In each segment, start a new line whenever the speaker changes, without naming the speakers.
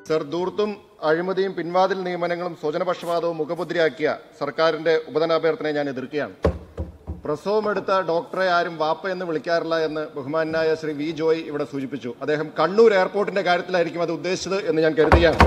Sir ദൂർത്തും അഴിമതിയും പിൻവാതിൽ നിയമനങ്ങളും സ്വജനപക്ഷപാതവും മുഖമുദ്രയാക്കിയ സർക്കാരിന്റെ ഉപധനാഭ്യർത്ഥനയെ ഞാൻ എതിർക്കുകയാണ് പ്രസവമെടുത്ത ഡോക്ടറെ ആരും വാപ്പ എന്ന് വിളിക്കാറില്ല എന്ന് ബഹുമാനായ ശ്രീ വി ജോയ് ഇവിടെ സൂചിപ്പിച്ചു അദ്ദേഹം കണ്ണൂർ എയർപോർട്ടിന്റെ കാര്യത്തിലായിരിക്കും അത് ഉദ്ദേശിച്ചത് എന്ന് ഞാൻ കരുതുകയാണ്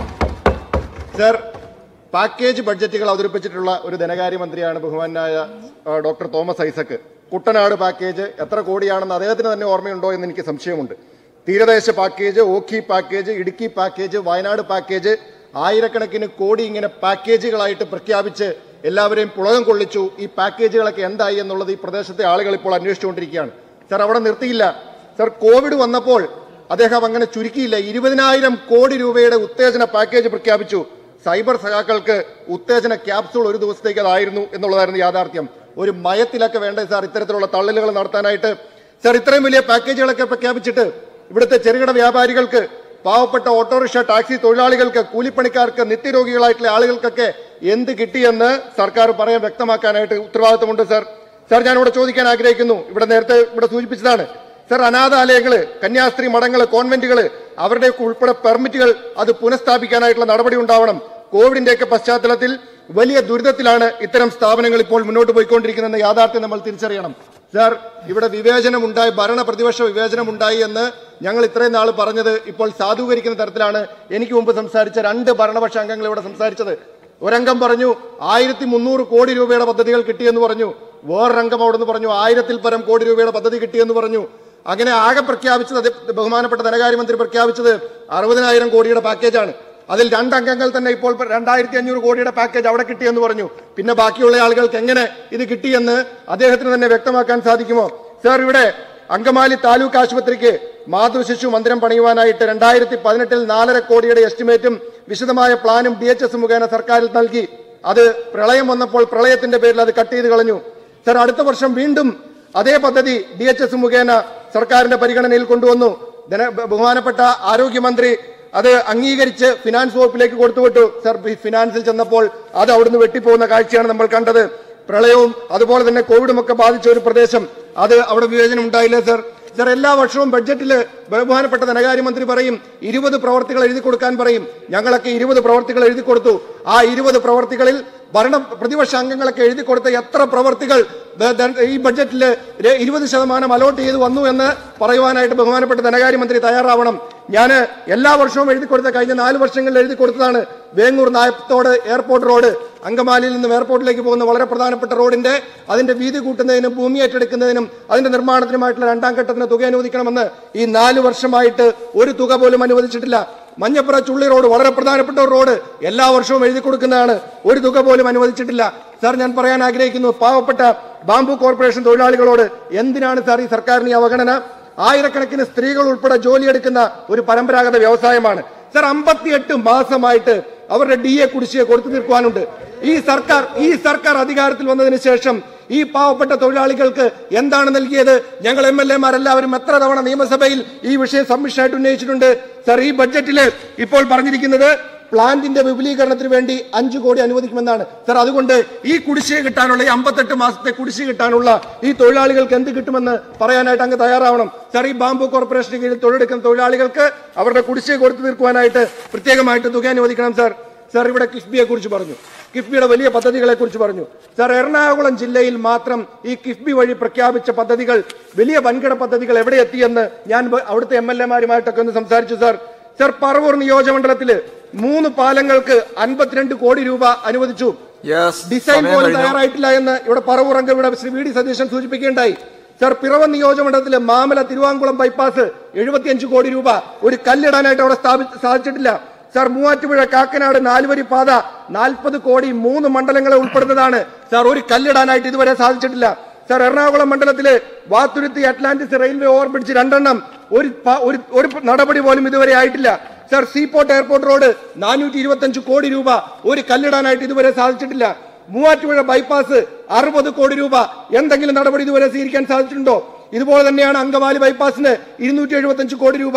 സർ പാക്കേജ് ബഡ്ജറ്റുകൾ അവതരിപ്പിച്ചിട്ടുള്ള ഒരു ധനകാര്യമന്ത്രിയാണ് ബഹുമാനായ ആ, doctor Thomas Isaac Kuttanad package എത്ര കോടിയാണെന്ന് അദ്ദേഹത്തിന് തന്നെ ഓർമ്മയുണ്ടോ എന്ന് എനിക്ക് സംശയമുണ്ട് തീരദേശ package Ockhi package Idukki package Wayanad package ആയിരക്കണക്കിന് കോടി ഇങ്ങനെ പാക്കേജുകളായിട്ട് പ്രഖ്യാപിച്ച് എല്ലാവരെയും പുളകം കൊള്ളിച്ചു ഈ പാക്കേജുകളൊക്കെ എന്തായി എന്നുള്ളത് ഈ പ്രദേശത്തെ ആളുകൾ ഇപ്പോൾ അന്വേഷിച്ചുകൊണ്ടിരിക്കുകയാണ് സർ അവിടെ നിർത്തിയില്ല സർ കോവിഡ് വന്നപ്പോൾ അദ്ദേഹം അങ്ങനെ ചുരുക്കിയില്ല ഇരുപതിനായിരം കോടി രൂപയുടെ ഉത്തേജന പാക്കേജ് പ്രഖ്യാപിച്ചു സൈബർ സഖാക്കൾക്ക് ഉത്തേജന ക്യാപ്സൂൾ ഒരു ദിവസത്തേക്ക് അതായിരുന്നു എന്നുള്ളതായിരുന്നു യാഥാർത്ഥ്യം ഒരു മയത്തിലൊക്കെ വേണ്ട സാർ ഇത്തരത്തിലുള്ള തള്ളലുകൾ നടത്താനായിട്ട് സാർ ഇത്രയും വലിയ പാക്കേജുകളൊക്കെ പ്രഖ്യാപിച്ചിട്ട് ഇവിടുത്തെ ചെറുകിട വ്യാപാരികൾക്ക് പാവപ്പെട്ട ഓട്ടോറിക്ഷ ടാക്സി തൊഴിലാളികൾക്ക് കൂലിപ്പണിക്കാർക്ക് നിത്യരോഗികളായിട്ടുള്ള ആളുകൾക്കൊക്കെ എന്ത് കിട്ടിയെന്ന് സർക്കാർ പറയാൻ വ്യക്തമാക്കാനായിട്ട് ഉത്തരവാദിത്തമുണ്ട് സാർ സാർ ഞാൻ ഇവിടെ ചോദിക്കാൻ ആഗ്രഹിക്കുന്നു ഇവിടെ നേരത്തെ ഇവിടെ സൂചിപ്പിച്ചതാണ് സർ അനാഥാലയങ്ങള് കന്യാസ്ത്രീ മഠങ്ങള് കോൺവെന്റുകള് അവരുടെയൊക്കെ ഉൾപ്പെടെ പെർമിറ്റുകൾ അത് പുനഃസ്ഥാപിക്കാനായിട്ടുള്ള നടപടി ഉണ്ടാവണം കോവിഡിന്റെയൊക്കെ പശ്ചാത്തലത്തിൽ വലിയ ദുരിതത്തിലാണ് ഇത്തരം സ്ഥാപനങ്ങൾ ഇപ്പോൾ മുന്നോട്ട് പോയിക്കൊണ്ടിരിക്കുന്ന യാഥാർത്ഥ്യം നമ്മൾ തിരിച്ചറിയണം സാർ ഇവിടെ വിവേചനമുണ്ടായി ഭരണ പ്രതിപക്ഷ വിവേചനമുണ്ടായി എന്ന് ഞങ്ങൾ ഇത്രയും നാൾ പറഞ്ഞത് ഇപ്പോൾ സാധൂകരിക്കുന്ന തരത്തിലാണ് എനിക്ക് മുമ്പ് സംസാരിച്ച രണ്ട് ഭരണപക്ഷ അംഗങ്ങൾ ഇവിടെ സംസാരിച്ചത് ഒരംഗം പറഞ്ഞു ആയിരത്തി മുന്നൂറ് കോടി രൂപയുടെ പദ്ധതികൾ കിട്ടിയെന്ന് പറഞ്ഞു വേറൊരംഗം അവിടെ നിന്ന് പറഞ്ഞു ആയിരത്തിൽ പരം കോടി രൂപയുടെ പദ്ധതി കിട്ടിയെന്ന് പറഞ്ഞു അങ്ങനെ ആകെ പ്രഖ്യാപിച്ചത് അത് ബഹുമാനപ്പെട്ട ധനകാര്യമന്ത്രി പ്രഖ്യാപിച്ചത് അറുപതിനായിരം കോടിയുടെ പാക്കേജാണ് അതിൽ രണ്ടംഗങ്ങൾ തന്നെ ഇപ്പോൾ രണ്ടായിരത്തി അഞ്ഞൂറ് കോടിയുടെ പാക്കേജ് അവിടെ കിട്ടിയെന്ന് പറഞ്ഞു പിന്നെ ബാക്കിയുള്ള ആളുകൾക്ക് എങ്ങനെ ഇത് കിട്ടിയെന്ന് അദ്ദേഹത്തിന് തന്നെ വ്യക്തമാക്കാൻ സാധിക്കുമോ സാർ ഇവിടെ അങ്കമാലി താലൂക്ക് ആശുപത്രിക്ക് മാതൃശിശു മന്ദിരം പണിയുവാനായിട്ട് രണ്ടായിരത്തി പതിനെട്ടിൽ നാലര കോടിയുടെ എസ്റ്റിമേറ്റും വിശദമായ പ്ലാനും ഡി എച്ച് എസ് മുഖേന സർക്കാരിൽ നൽകി അത് പ്രളയം വന്നപ്പോൾ പ്രളയത്തിന്റെ പേരിൽ അത് കട്ട് ചെയ്ത് കളഞ്ഞു സർ അടുത്ത വർഷം വീണ്ടും അതേ പദ്ധതി ഡി എച്ച് എസ് മുഖേന സർക്കാരിന്റെ പരിഗണനയിൽ കൊണ്ടുവന്നു ധന ബഹുമാനപ്പെട്ട ആരോഗ്യമന്ത്രി അത് അംഗീകരിച്ച് ഫിനാൻസ് വകുപ്പിലേക്ക് കൊടുത്തുവിട്ടു സർ ഈ ഫിനാൻസിൽ ചെന്നപ്പോൾ അത് അവിടുന്ന് വെട്ടിപ്പോകുന്ന കാഴ്ചയാണ് നമ്മൾ കണ്ടത് പ്രളയവും അതുപോലെ തന്നെ കോവിഡും ഒക്കെ ബാധിച്ച ഒരു പ്രദേശം അത് അവിടെ വിവേചനം ഉണ്ടായില്ല സർ സർ എല്ലാ വർഷവും ബഡ്ജറ്റിൽ ബഹുമാനപ്പെട്ട ധനകാര്യമന്ത്രി പറയും ഇരുപത് പ്രവർത്തികൾ എഴുതി കൊടുക്കാൻ പറയും ഞങ്ങളൊക്കെ ഇരുപത് പ്രവർത്തികൾ എഴുതി കൊടുത്തു ആ ഇരുപത് പ്രവർത്തികളിൽ ഭരണ പ്രതിപക്ഷ അംഗങ്ങളൊക്കെ എഴുതി കൊടുത്ത എത്ര പ്രവർത്തികൾ ദ- ദ- ഈ ബഡ്ജറ്റിൽ ഇരുപത് ശതമാനം അലോട്ട് ചെയ്ത് വന്നു എന്ന് പറയുവാനായിട്ട് ബഹുമാനപ്പെട്ട ധനകാര്യമന്ത്രി തയ്യാറാവണം ഞാൻ എല്ലാ വർഷവും എഴുതി കൊടുത്ത കഴിഞ്ഞ നാല് വർഷങ്ങളിൽ എഴുതി കൊടുത്തതാണ് വേങ്ങൂർ നായത്തോട് എയർപോർട്ട് റോഡ് അങ്കമാലിയിൽ നിന്നും എയർപോർട്ടിലേക്ക് പോകുന്ന വളരെ പ്രധാനപ്പെട്ട റോഡിന്റെ അതിന്റെ വീതി കൂട്ടുന്നതിനും ഭൂമി ഏറ്റെടുക്കുന്നതിനും അതിന്റെ നിർമ്മാണത്തിനുമായിട്ടുള്ള രണ്ടാം ഘട്ടത്തിന് തുക അനുവദിക്കണമെന്ന് ഈ നാല് വർഷമായിട്ട് ഒരു തുക പോലും അനുവദിച്ചിട്ടില്ല മഞ്ഞപ്പുറ ചുള്ളി റോഡ് വളരെ പ്രധാനപ്പെട്ട ഒരു റോഡ് എല്ലാ വർഷവും എഴുതി കൊടുക്കുന്നതാണ് ഒരു തുക പോലും അനുവദിച്ചിട്ടില്ല സാർ ഞാൻ പറയാൻ ആഗ്രഹിക്കുന്നു പാവപ്പെട്ട ബാംബു കോർപ്പറേഷൻ തൊഴിലാളികളോട് എന്തിനാണ് സാർ ഈ സർക്കാരിന് ഈ അവഗണന ആയിരക്കണക്കിന് സ്ത്രീകൾ ഉൾപ്പെടെ ജോലിയെടുക്കുന്ന ഒരു പരമ്പരാഗത വ്യവസായമാണ് സർ അമ്പത്തിയെട്ട് മാസമായിട്ട് അവരുടെ ഡി എ കുടിശ്ശിക കൊടുത്തു തീർക്കുവാനുണ്ട് ഈ സർക്കാർ ഈ സർക്കാർ അധികാരത്തിൽ വന്നതിന് ശേഷം ഈ പാവപ്പെട്ട തൊഴിലാളികൾക്ക് എന്താണ് നൽകിയത് ഞങ്ങൾ എം എൽ എമാരെല്ലാവരും എത്ര തവണ നിയമസഭയിൽ ഈ വിഷയം സബ്മിഷനായിട്ട് ഉന്നയിച്ചിട്ടുണ്ട് സർ ഈ ബഡ്ജറ്റിൽ ഇപ്പോൾ പറഞ്ഞിരിക്കുന്നത് പ്ലാന്റിന്റെ വിപുലീകരണത്തിന് വേണ്ടി അഞ്ചു കോടി അനുവദിക്കുമെന്നാണ് സർ അതുകൊണ്ട് ഈ കുടിശ്ശിക കിട്ടാനുള്ള ഈ അമ്പത്തെട്ട് മാസത്തെ കുടിശ്ശിക കിട്ടാനുള്ള ഈ തൊഴിലാളികൾക്ക് എന്ത് കിട്ടുമെന്ന് പറയാനായിട്ട് അങ്ങ് തയ്യാറാവണം സർ ഈ ബാംബു കോർപ്പറേഷന് കീഴിൽ തൊഴിലെടുക്കുന്ന തൊഴിലാളികൾക്ക് അവരുടെ കുടിശ്ശിക കൊടുത്തു തീർക്കുവാനായിട്ട് പ്രത്യേകമായിട്ട് തുക അനുവദിക്കണം സർ സർ ഇവിടെ കിഫ്ബിയെ കുറിച്ച് പറഞ്ഞു കിഫ്ബിയുടെ വലിയ പദ്ധതികളെ കുറിച്ച് പറഞ്ഞു സർ എറണാകുളം ജില്ലയിൽ മാത്രം ഈ കിഫ്ബി വഴി പ്രഖ്യാപിച്ച പദ്ധതികൾ വലിയ വൻകിട പദ്ധതികൾ എവിടെ എത്തിയെന്ന് ഞാൻ ബ- അവിടുത്തെ എം എൽ എമാരുമായിട്ടൊക്കെ ഒന്ന് സംസാരിച്ചു സർ സർ പറവൂർ നിയോജകമണ്ഡലത്തില് മൂന്ന് പാലങ്ങൾക്ക് അൻപത്തിരണ്ട് കോടി രൂപ അനുവദിച്ചു
യെസ്
ഡിസൈൻ
സമയം
പോലും
കഴിഞ്ഞു
തയ്യാറായിട്ടില്ല എന്ന് ഇവിടെ പറവൂർ അംഗം ഇവിടെ ശ്രീ വി ഡി സതീശൻ സൂചിപ്പിക്കുകയുണ്ടായി സർ പിറവം നിയോജകമണ്ഡലത്തിലെ മാമല തിരുവാങ്കുളം ബൈപ്പാസ് എഴുപത്തിയഞ്ച് കോടി രൂപ ഒരു കല്ലിടാനായിട്ട് അവിടെ സ്ഥാപി- സാധിച്ചിട്ടില്ല സർ മൂവാറ്റുപുഴ കാക്കനാട് നാലുവരി പാത നാൽപ്പത് കോടി മൂന്ന് മണ്ഡലങ്ങളെ ഉൾപ്പെടുന്നതാണ് സർ ഒരു കല്ലിടാനായിട്ട് ഇതുവരെ സാധിച്ചിട്ടില്ല സർ എറണാകുളം മണ്ഡലത്തിലെ വാത്തുരുത്തി അറ്റ്ലാന്റിസ് റെയിൽവേ ഓവർബ്രിഡ്ജ് രണ്ടെണ്ണം ഒരു പ- ഒരു ഒരു നടപടി പോലും ഇതുവരെ ആയിട്ടില്ല സർ സീപോർട്ട് എയർപോർട്ട് റോഡ് നാനൂറ്റി ഇരുപത്തി കോടി രൂപ ഒരു കല്ലിടാനായിട്ട് ഇതുവരെ സാധിച്ചിട്ടില്ല മൂവാറ്റുപുഴ ബൈപ്പാസ് അറുപത് കോടി രൂപ എന്തെങ്കിലും നടപടി ഇതുവരെ സ്വീകരിക്കാൻ സാധിച്ചിട്ടുണ്ടോ ഇതുപോലെ തന്നെയാണ് അങ്കമാലി ബൈപ്പാസിന് ഇരുന്നൂറ്റി എഴുപത്തി കോടി രൂപ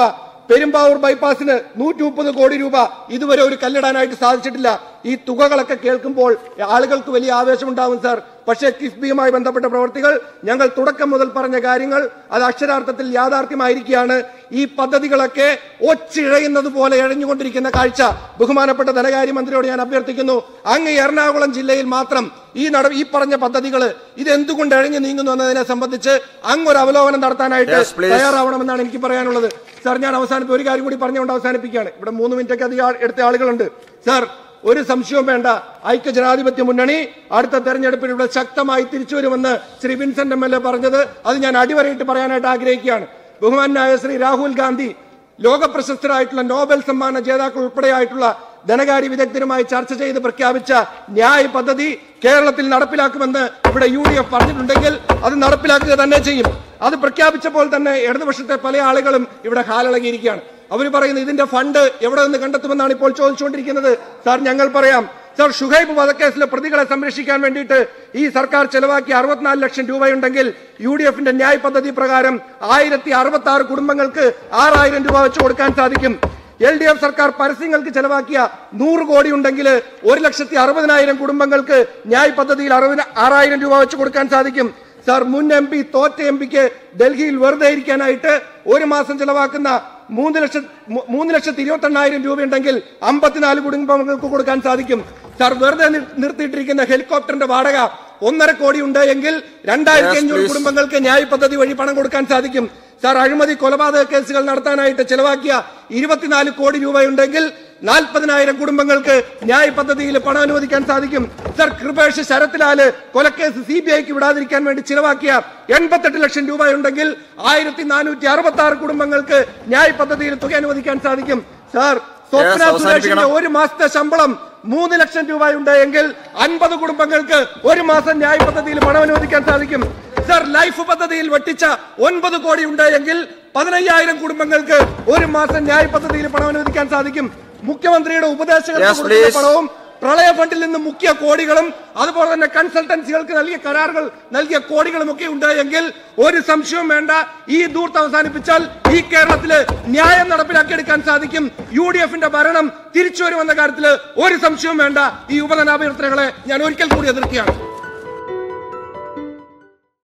പെരുമ്പാവൂർ ബൈപ്പാസിന് നൂറ്റി മുപ്പത് കോടി രൂപ ഇതുവരെ ഒരു കല്ലിടാനായിട്ട് സാധിച്ചിട്ടില്ല ഈ തുകകളൊക്കെ കേൾക്കുമ്പോൾ ആളുകൾക്ക് വലിയ ആവേശമുണ്ടാകും സാർ പക്ഷേ കിഫ്ബിയുമായി ബന്ധപ്പെട്ട പ്രവർത്തികൾ ഞങ്ങൾ തുടക്കം മുതൽ പറഞ്ഞ കാര്യങ്ങൾ അത് അക്ഷരാർത്ഥത്തിൽ യാഥാർത്ഥ്യമായിരിക്കുകയാണ് ഈ പദ്ധതികളൊക്കെ ഒച്ചിഴയുന്നത് പോലെ ഇഴഞ്ഞുകൊണ്ടിരിക്കുന്ന കാഴ്ച ബഹുമാനപ്പെട്ട ധനകാര്യമന്ത്രിയോട് ഞാൻ അഭ്യർത്ഥിക്കുന്നു അങ്ങ് എറണാകുളം ജില്ലയിൽ മാത്രം ഈ നട ഈ പറഞ്ഞ പദ്ധതികൾ ഇത് എന്തുകൊണ്ട് ഇഴഞ്ഞു നീങ്ങുന്നു എന്നതിനെ സംബന്ധിച്ച് അങ്ങ് ഒരു അവലോകനം നടത്താനായിട്ട്
Yes, please.
തയ്യാറാവണമെന്നാണ് എനിക്ക് പറയാനുള്ളത് സാർ ഞാൻ അവസാനിപ്പ് ഒരു കാര്യം കൂടി പറഞ്ഞുകൊണ്ട് അവസാനിപ്പിക്കുകയാണ് ഇവിടെ മൂന്ന് മിനിറ്റ് ഒക്കെ അധികം ആ- എടുത്ത ആളുകളുണ്ട് സാർ ഒരു സംശയവും വേണ്ട ഐക്യ ജനാധിപത്യ മുന്നണി അടുത്ത തെരഞ്ഞെടുപ്പിൽ ഇവിടെ ശക്തമായി തിരിച്ചു വരുമെന്ന് Shri Vincent M L A പറഞ്ഞത് അത് ഞാൻ അടിവരയിട്ട് പറയാനായിട്ട് ആഗ്രഹിക്കുകയാണ് ബഹുമാനായ ശ്രീ രാഹുൽ ഗാന്ധി ലോക പ്രശസ്തരായിട്ടുള്ള നോബൽ സമ്മാന ജേതാക്കൾ ഉൾപ്പെടെയായിട്ടുള്ള ധനകാര്യ വിദഗ്ധരുമായി ചർച്ച ചെയ്ത് പ്രഖ്യാപിച്ച ന്യായ് പദ്ധതി കേരളത്തിൽ നടപ്പിലാക്കുമെന്ന് ഇവിടെ യു ഡി എഫ് പറഞ്ഞിട്ടുണ്ടെങ്കിൽ അത് നടപ്പിലാക്കുക തന്നെ ചെയ്യും അത് പ്രഖ്യാപിച്ചപ്പോൾ തന്നെ ഇടതുപക്ഷത്തെ പല ആളുകളും ഇവിടെ ഹാലിളകിയിരിക്കുകയാണ് അവർ പറയുന്നത് ഇതിന്റെ ഫണ്ട് എവിടെ നിന്ന് കണ്ടെത്തുമെന്നാണ് ഇപ്പോൾ ചോദിച്ചുകൊണ്ടിരിക്കുന്നത് സാർ ഞങ്ങൾ പറയാം സാർ ഷുഹൈബ് വധക്കേസിലെ പ്രതികളെ സംരക്ഷിക്കാൻ വേണ്ടിയിട്ട് ഈ സർക്കാർ ചെലവാക്കിയ അറുപത്തിനാല് ലക്ഷം രൂപയുണ്ടെങ്കിൽ യു ഡി എഫിന്റെ ന്യായ് പദ്ധതി പ്രകാരം ആയിരത്തി അറുപത്തി ആറ് കുടുംബങ്ങൾക്ക് ആറായിരം രൂപ വെച്ച് കൊടുക്കാൻ സാധിക്കും എൽ ഡി എഫ് സർക്കാർ പരസ്യങ്ങൾക്ക് ചെലവാക്കിയ നൂറ് കോടി ഉണ്ടെങ്കിൽ ഒരു ലക്ഷത്തി അറുപതിനായിരം കുടുംബങ്ങൾക്ക് ന്യായ് പദ്ധതിയിൽ അറുപത് ആറായിരം രൂപ വെച്ച് കൊടുക്കാൻ സാധിക്കും സാർ മുൻ എം പി തോറ്റ എം പിക്ക് ഡൽഹിയിൽ വെറുതെ ഇരിക്കാനായിട്ട് ഒരു മാസം ചെലവാക്കുന്ന മൂന്ന് ലക്ഷം മൂ- മൂന്ന് ലക്ഷത്തി ഇരുപത്തി എണ്ണായിരം രൂപയുണ്ടെങ്കിൽ അമ്പത്തിനാല് കുടുംബങ്ങൾക്ക് കൊടുക്കാൻ സാധിക്കും സാർ വെറുതെ നിർ- നിർത്തിയിട്ടിരിക്കുന്ന ഹെലികോപ്റ്ററിന്റെ വാടക ഒന്നര കോടി ഉണ്ട് എങ്കിൽ രണ്ടായിരത്തി
Yes,
അഞ്ഞൂറ്
please.
കുടുംബങ്ങൾക്ക് ന്യായ് പദ്ധതി വഴി പണം കൊടുക്കാൻ സാധിക്കും സാർ അഴിമതി കൊലപാതക കേസുകൾ നടത്താനായിട്ട് ചെലവാക്കിയ ഇരുപത്തിനാല് കോടി രൂപയുണ്ടെങ്കിൽ നാൽപ്പതിനായിരം കുടുംബങ്ങൾക്ക് ന്യായ് പദ്ധതിയിൽ പണം അനുവദിക്കാൻ സാധിക്കും സർ കൃപേഷ് ശരത്ലാല് കൊലക്കേസ് സി ബി ഐക്ക് വിടാതിരിക്കാൻ വേണ്ടി ചിലവാക്കിയ എൺപത്തെട്ട് ലക്ഷം രൂപയുണ്ടെങ്കിൽ ആയിരത്തി നാനൂറ്റി അറുപത്തി ആറ് കുടുംബങ്ങൾക്ക് ന്യായ് പദ്ധതിയിൽ തുക അനുവദിക്കാൻ സാധിക്കും സാർ സ്വപ്ന സുരേഷിന്റെ
അവസാനിപ്പിക്കണം.
ഒരു മാസത്തെ ശമ്പളം മൂന്ന് ലക്ഷം രൂപയുണ്ട് എങ്കിൽ അൻപത് കുടുംബങ്ങൾക്ക് ഒരു മാസം ന്യായ് പദ്ധതിയിൽ പണം അനുവദിക്കാൻ സാധിക്കും സർ ലൈഫ് പദ്ധതിയിൽ വെട്ടിച്ച ഒൻപത് കോടി ഉണ്ട് എങ്കിൽ പതിനയ്യായിരം കുടുംബങ്ങൾക്ക് ഒരു മാസം ന്യായ് പദ്ധതിയിൽ പണം അനുവദിക്കാൻ സാധിക്കും മുഖ്യമന്ത്രിയുടെ ഉപദേശകർക്ക്
Yes,
കൊടുക്കുന്ന
please.
പണവും പ്രളയ ഫണ്ടിൽ നിന്ന് മുക്കിയ കോടികളും അതുപോലെ തന്നെ കൺസൾട്ടൻസികൾക്ക് നൽകിയ കരാറുകൾ നൽകിയ കോടികളും ഒക്കെ ഉണ്ട് എങ്കിൽ ഒരു സംശയവും വേണ്ട ഈ ദൂർത്ത് അവസാനിപ്പിച്ചാൽ ഈ കേരളത്തില് ന്യായം നടപ്പിലാക്കിയെടുക്കാൻ സാധിക്കും യു ഡി എഫിന്റെ ഭരണം തിരിച്ചു വരുമെന്ന കാര്യത്തിൽ ഒരു സംശയവും വേണ്ട ഈ ഉപധനാഭ്യർത്ഥനകളെ ഞാൻ ഒരിക്കൽ കൂടി എതിർക്കുകയാണ്